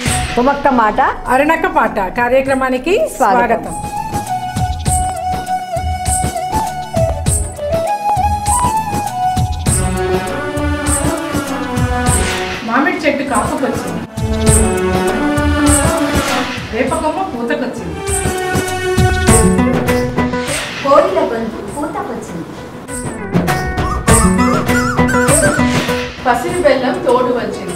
తుమక్క మాట అరుణక్క పాట కార్యక్రమానికి స్వాగతం. స్వాగతం మామిడి చెట్టు కాపుకొచ్చింది వేపకొమ్మ పూతకొచ్చింది కోయిల గొంతు పూతకొచ్చింది పసిరి బెల్లం తోడు వచ్చింది